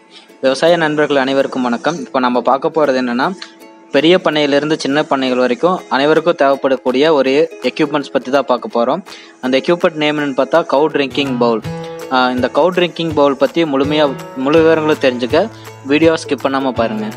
விவசாய நண்பர்கள் அனைவருக்கும் வணக்கம் இப்போ நம்ம பார்க்க போகிறது என்னென்னா பெரிய பண்ணையிலேருந்து சின்ன பண்ணைகள் வரைக்கும் அனைவருக்கும் தேவைப்படக்கூடிய ஒரு எக்யூப்மெண்ட்ஸ் பற்றி தான் பார்க்க போகிறோம் அந்த எக்யூப்மெண்ட் நேம்னு பார்த்தா கவு ட்ரிங்கிங் பவுல் இந்த கவு ட்ரிங்கிங் பவுல் பற்றி முழுமையாக முழு விவரங்களும் தெரிஞ்சுக்க வீடியோவை ஸ்கிப் பண்ணாமல் பாருங்கள்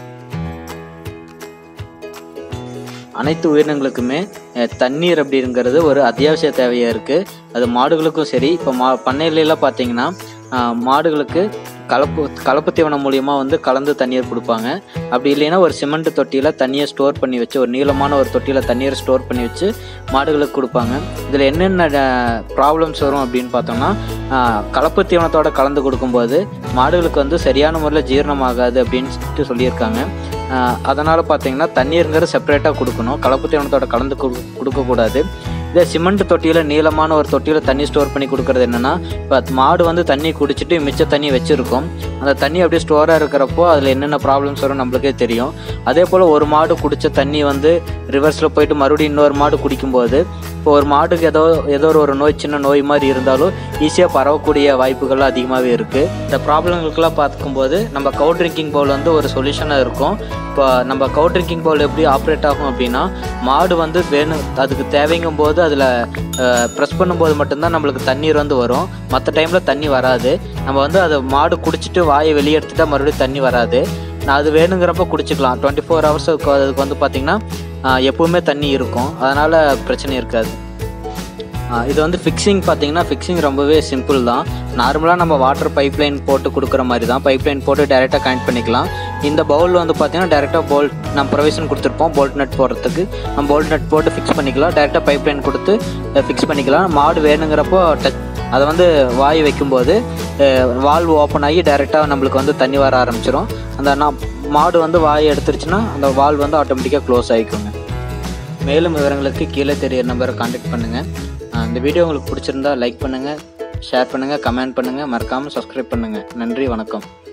அனைத்து உயிரினங்களுக்குமே அஹ், தண்ணீர் அப்படிங்கிறது ஒரு அத்தியாவசிய தேவையாக இருக்குது அது மாடுகளுக்கும் சரி இப்போ மா பண்ணையிலலாம் பார்த்தீங்கன்னா அஹ், மாடுகளுக்கு கலப்பு கலப்பு தீவனம் மூலியமாக வந்து கலந்து தண்ணீர் கொடுப்பாங்க அப்படி இல்லைன்னா ஒரு சிமெண்ட் தொட்டியில் தண்ணியை ஸ்டோர் பண்ணி வச்சு ஒரு நீளமான ஒரு தொட்டியில் தண்ணீரை ஸ்டோர் பண்ணி வச்சு மாடுகளுக்கு கொடுப்பாங்க இதில் என்னென்ன ப்ராப்ளம்ஸ் வரும் அப்படின்னு பார்த்தோம்னா அஹ், கலப்பு தீவனத்தோட கலந்து கொடுக்கும்போது மாடுகளுக்கு வந்து சரியான முறையில் ஜீரணமாகாது அப்படின்னு சொல்லிட்டு சொல்லியிருக்காங்க அதனால் பார்த்தீங்கன்னா தண்ணீருங்கிறது செப்பரேட்டாக கொடுக்கணும் கலப்பு தீவனத்தோட கலந்து கொடு- கொடுக்கக்கூடாது இதே சிமெண்ட் தொட்டியில் நீளமான ஒரு தொட்டியில் தண்ணி ஸ்டோர் பண்ணி கொடுக்கறது என்னென்னா இப்போ மாடு வந்து தண்ணி குடிச்சிட்டு மிச்ச தண்ணி வச்சுருக்கோம் அந்த தண்ணி அப்படியே ஸ்டோராக இருக்கிறப்போ அதில் என்னென்ன ப்ராப்ளம்ஸ் வரும் நம்மளுக்கே தெரியும் அதே போல் ஒரு மாடு குடித்த தண்ணி வந்து ரிவர்ஸில் போயிட்டு மறுபடியும் இன்னொரு மாடு குடிக்கும்போது இப்போ ஒரு மாட்டுக்கு ஏதோ ஏதோ ஒரு நோய் சின்ன நோய் மாதிரி இருந்தாலும் ஈஸியாக பரவக்கூடிய வாய்ப்புகள் அதிகமாகவே இருக்குது இந்த ப்ராப்ளங்களுக்கெல்லாம் பார்க்கும்போது நம்ம கவு ட்ரிங்கிங் பவுல் வந்து ஒரு சொல்யூஷனாக இருக்கும் இப்போ நம்ம கவு ட்ரிங்கிங் பவுல் எப்படி ஆப்ரேட் ஆகும் அப்படின்னா மாடு வந்து வேணும் அதுக்கு தேவைங்கும் போது அதில் ப்ரெஸ் பண்ணும்போது மட்டும்தான் நம்மளுக்கு தண்ணீர் வந்து வரும் மற்ற டைமில் தண்ணி வராது நம்ம வந்து அதை மாடு குடிச்சிட்டு வாயை வெளியே எடுத்துட்டா மறுபடியும் தண்ணி வராது நான் அது வேணுங்கிறப்ப குடிச்சிக்கலாம் டுவெண்ட்டி ஃபோர் ஹவர்ஸ் அதுக்கு வந்து பார்த்திங்கன்னா ஆஹ் எப்பவுமே தண்ணி இருக்கும் அதனால் பிரச்சனை இருக்காது ஆஹ் இது வந்து ஃபிக்ஸிங் பார்த்தீங்கன்னா ஃபிக்ஸிங் ரொம்பவே சிம்பிள் தான் நார்மலாக நம்ம வாட்டர் பைப் லைன் போட்டு கொடுக்குற மாதிரி தான் பைப் லைன் போட்டு டேரெக்டாக கனெக்ட் பண்ணிக்கலாம் இந்த பவுல் வந்து பார்த்தீங்கன்னா டேரெக்டாக போல்ட் நம்ம ப்ரொவிஷன் கொடுத்துருப்போம் போல்ட் நட் போடுறதுக்கு நம்ம போல்ட் நட் போட்டு ஃபிக்ஸ் பண்ணிக்கலாம் டேரெக்டாக பைப் லைன் கொடுத்து ஃபிக்ஸ் பண்ணிக்கலாம் மாடு வேணுங்கிறப்போ டச் அதை வந்து வாய் வைக்கும்போது வால்வ் ஓப்பன் ஆகி டேரெக்டாக நம்மளுக்கு வந்து தண்ணி வர ஆரம்பிச்சிடும் அந்த நான் மாடு வந்து வாயை எடுத்துருச்சுன்னா அந்த வால்வ் வந்து ஆட்டோமேட்டிக்காக க்ளோஸ் ஆகிக்குங்க மேலும் விவரங்களுக்கு கீழே தெரிய நம்பரை காண்டாக்ட் பண்ணுங்கள் இந்த வீடியோ உங்களுக்கு பிடிச்சிருந்தா லைக் பண்ணுங்கள் ஷேர் பண்ணுங்கள் கமெண்ட் பண்ணுங்கள் மறக்காமல் சப்ஸ்கிரைப் பண்ணுங்கள் நன்றி வணக்கம்